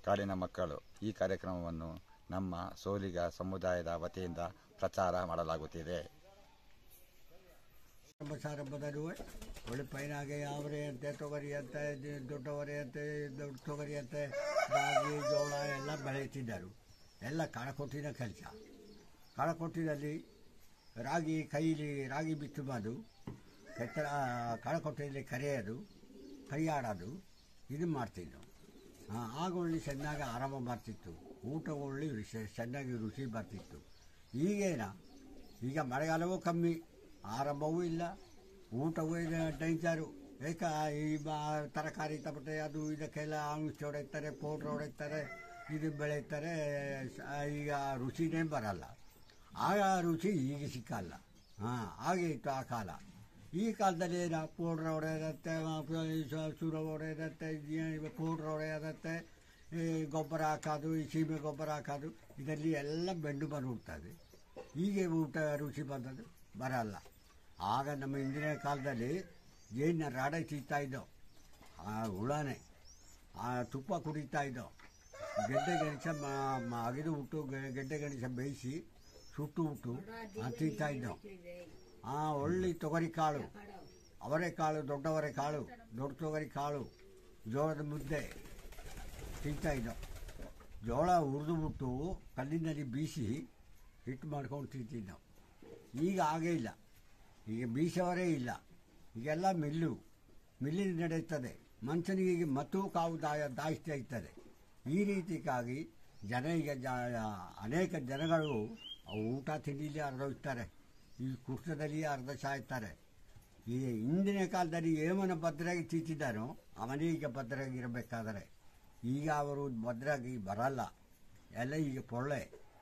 ಕಾಡಿನ ಮಕ್ಕಳು ಈ ಕಾರ್ಯಕ್ರಮವನ್ನು ನಮ್ಮ ಸೋಲಿಗ ಸಮುದಾಯದ ವತಿಯಿಂದ ಪ್ರಚಾರ ಮಾಡಲಾಗುತ್ತಿದೆ ಹಬ್ಬ ಸಾರಂಭದಲ್ಲೂ ಒಳ್ಳೆ ಪೈನಾಗೆ ಯಾವರೆ ಅಂತೆ ತೊಗರಿ ಅಂತೆ ದಿ- ದೊಡ್ಡವರೆ ಅಂತೆ ದೊಡ್ಡ ತೊಗರಿ ಅಂತೆ ರಾಗಿ ಜೋಳ ಎಲ್ಲ ಬೆಳೆಯುತ್ತಿದ್ದರು ಎಲ್ಲ ಕಳಕೊಟ್ಟಿನ ಕೆಲಸ ಕಳಕೊಟ್ಟಿನಲ್ಲಿ ರಾಗಿ ಕೈಲಿ ರಾಗಿ ಬಿತ್ತುವುದು ಕೆತ್ತರ ಕಳಕೊಟ್ಟಿನಲ್ಲಿ ಕರೆಯೋದು ಕೈ ಆಡೋದು ಇದು ಮಾಡ್ತಿದ್ದೆವು ಆ, ಆಗ ಒಳ್ಳೆ ಚೆನ್ನಾಗಿ ಆರಾಮ ಬರ್ತಿತ್ತು ಊಟ ಒಳ್ಳೆ ರುಚಿ ಚೆನ್ನಾಗಿ ರುಚಿ ಬರ್ತಿತ್ತು ಈಗೇನ ಈಗ ಮಳೆಗಾಲವೂ ಕಮ್ಮಿ ಆರಂಭವೂ ಇಲ್ಲ ಊಟವೂ ಇಲ್ಲ ಡೇಂಜರು ಏಕ ಈ ಬ- ತರಕಾರಿ ತಪಟೆ ಅದು ಇದಕ್ಕೆಲ್ಲ ಔಷಧಿ ಹೊಡೆಯುತ್ತಾರೆ ಪೌಡ್ರ್ ಹೊಡೆಯುತ್ತಾರೆ ಇದು ಬೆಳೆಯುತ್ತಾರೆ ಸ- ಈಗ ರುಚಿನೇ ಬರಲ್ಲ ಆಗ ಆ ರುಚಿ ಈಗ ಸಿಕ್ಕಲ್ಲ ಹಾಂ ಹಾಗೆ ಇತ್ತು ಆ ಕಾಲ ಈ ಕಾಲದಲ್ಲಿ ಏನು ಪೌಡ್ರ್ ಹೊಡೆಯತ್ತೆ ಸುರ ಹೊಡೆಯತ್ತೆ ಪೌಡ್ರ್ ಹೊಡೆಯತ್ತೆ ಈ ಗೊಬ್ಬರ ಹಾಕೋದು ಈ ಸೀಮೆ ಗೊಬ್ಬರ ಹಾಕೋದು ಇದರಲ್ಲಿ ಎಲ್ಲ ಬೆಂಡು ಬಂದುಬಿಡ್ತದೆ ಹೀಗೆ ಊಟ ರುಚಿ ಬಂದದ್ದು ಬರಲ್ಲ ಆಗ ನಮ್ಮ ಹಿಂದಿನ ಕಾಲದಲ್ಲಿ ಏನು ರಾಡ ತಿಂತಾ ಇದ್ದೋ ಆ ಹುಳನೇ ಆ ತುಪ್ಪ ಕುಡಿತಾ ಇದ್ದೋ ಗೆಡ್ಡೆ ಗಣೇಶ ಅಗಿದು ಬಿಟ್ಟು ಗೆ- ಗೆಡ್ಡೆ ಗಣೇಶ ಬೇಯಿಸಿ ಸುಟ್ಟು ಬಿಟ್ಟು ಆ ತಿಂತಾ ಇದ್ದೋ ಆ ಒಳ್ಳೆ ತೊಗರಿ ಕಾಳು ಅವರೆಕಾಳು ದೊಡ್ಡವರೆ ಕಾಳು ದೊಡ್ಡ ತೊಗರಿ ಕಾಳು ಜೋಳದ ಮುದ್ದೆ ತಿಂತಾ ಇದ್ದೋ ಜೋಳ ಹುರಿದು ಬಿಟ್ಟು ಕಲ್ಲಿನಲ್ಲಿ ಬೀಸಿ ಹಿಟ್ಟು ಮಾಡ್ಕೊಂಡು ತಿಂತಿದ್ದು ನಾವು ಈಗ ಹಾಗೇ ಇಲ್ಲ ಈಗ ಬೀಸವರೇ ಇಲ್ಲ ಈಗೆಲ್ಲ ಮಿಲ್ಲು ಮಿಲ್ಲಿನ ನಡೆಯುತ್ತದೆ ಮನುಷ್ಯನಿಗೆ ಈಗ ಮತ್ತು ಕಾವು ದಾಯ ದಾಯಿಸ್ತಾ ಇರ್ತದೆ ಈ ರೀತಿಗಾಗಿ ಜನ ಈಗ ಜ ಅನೇಕ ಜನಗಳು ಅವು ಊಟ ತಿಂಡಿಲಿ ಅರ್ಧೋಗ್ತಾರೆ ಈ ಕುಷ್ಠದಲ್ಲಿ ಅರ್ಧ ಸಾಯ್ತಾರೆ ಈ ಹಿಂದಿನ ಕಾಲದಲ್ಲಿ ಏಮನ ಭದ್ರಾಗಿ ತಿಂತಿದ್ದಾನೋ ಅವನೇ ಈಗ ಭದ್ರಾಗಿ ಇರಬೇಕಾದರೆ ಈಗ ಅವರು ಭದ್ರಾಗಿ ಬರಲ್ಲ ಎಲ್ಲ ಈಗ ಪೊಳ್ಳೆ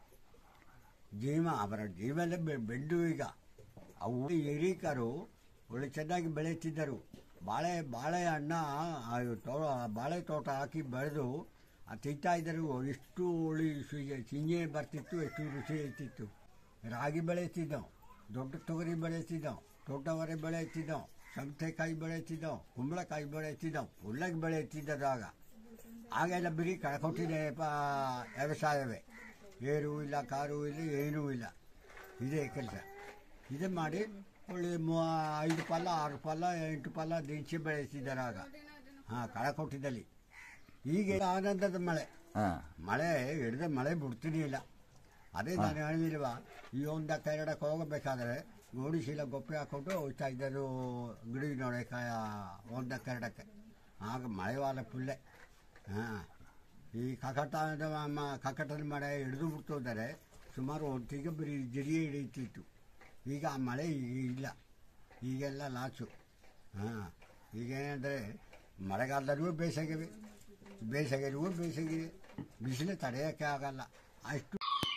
ಜೀವ ಅವರ ಜೀವಲ್ಲೇ ಬೆ- ಬೆಂಡು ಈಗ ಅವು ಹಿರೀಕರು ಒಳ್ಳೆ ಚೆನ್ನಾಗಿ ಬೆಳೆಯುತ್ತಿದ್ದರು ಬಾಳೆ ಬಾಳೆ ಹಣ್ಣ ಆ ತೋ ಬಾಳೆ ತೋಟ ಹಾಕಿ ಬೆಳೆದು ಅದು ತಿಂತಾ ಇದ್ದರು ಎಷ್ಟು ಒಳ್ಳೆ ಸು- ಸಿಂಜೆ ಬರ್ತಿತ್ತು ಎಷ್ಟು ರುಚಿ ಇರ್ತಿತ್ತು ರಾಗಿ ಬೆಳೆಯುತ್ತಿದ್ದವು ದೊಡ್ಡ ತೊಗರಿ ಬೆಳೆಯುತ್ತಿದ್ದವು ದೊಡ್ಡವರೆ ಬೆಳೆಯುತ್ತಿದ್ದವು ಸೌತೆಕಾಯಿ ಬೆಳೆಯುತ್ತಿದ್ದವು ಕುಂಬಳಕಾಯಿ ಬೆಳೆಯುತ್ತಿದ್ದವು ಉಳ್ಳಾಗಿ ಬೆಳೆಯುತ್ತಿದ್ದದು ಆಗ ಆಗೆಲ್ಲ ಬರೀ ಕಳ್ಕೊಟ್ಟಿದೆ ಪ ವ್ಯವಸಾಯವೇ ಏರು ಇಲ್ಲ ಕಾರು ಇಲ್ಲ ಏನೂ ಇಲ್ಲ ಇದೇ ಕೆಲಸ ಇದೇ ಮಾಡಿ ಒಳ್ಳೆ ಮೂ- ಐದು ಪಾಲ ಆರು ಪಾಲ ಎಂಟು ಪಾಲ ದಿನಸಿ ಬೆಳೆಸಿದ್ದಾರೆ ಆಗ ಹಾಂ ಕಳಕೊಟ್ಟಿದ್ದಲ್ಲಿ ಈಗ ಆನಂದದ ಮಳೆ ಹಾ ಮಳೆ ಹಿಡಿದ ಮಳೆ ಬಿಡ್ತೀನಿ ಇಲ್ಲ ಅದೇ ನಾನು ಹೇಳಿಲ್ವಾ ಈ ಒಂದು ಕೈರಡಕ್ಕೆ ಹೋಗಬೇಕಾದ್ರೆ ಗೋಡಿಶೀಲ ಗೊಪ್ಪೆ ಹಾಕೊಂಡು ಹೋಗ್ತಾ ಇದ್ದರು ಗಿಡ ನೋಡಕ್ಕೆ ಒಂದ ಕರಡಕ್ಕೆ ಆಗ ಮಳೆವಾಲ ಫುಲ್ಲೆ ಹಾಂ ಈ ಕಕಟದ ಮ- ಕಕಟದ ಮಳೆ ಹಿಡಿದು ಬಿಡ್ತಿದ್ದಾರೆ ಸುಮಾರು ಹೊತ್ತಿಗೆ ಬರೀ ಜರಿ ಹಿಡಿಯುತ್ತಿತ್ತು ಈಗ ಆ ಮಳೆ ಈಗ ಇಲ್ಲ ಈಗೆಲ್ಲ ಲಾಚು ಹಾಂ ಈಗೇನೆಂದರೆ ಮಳೆಗಾಲದಲ್ಲೂ ಬೇಸಿಗೆವೆ ಬೇಸಿಗೆಯಲ್ಲೂ ಬೇಸಿಗೆ ಬಿಸಿಲು ತಡೆಯೋಕ್ಕೆ ಆಗಲ್ಲ ಅಷ್ಟು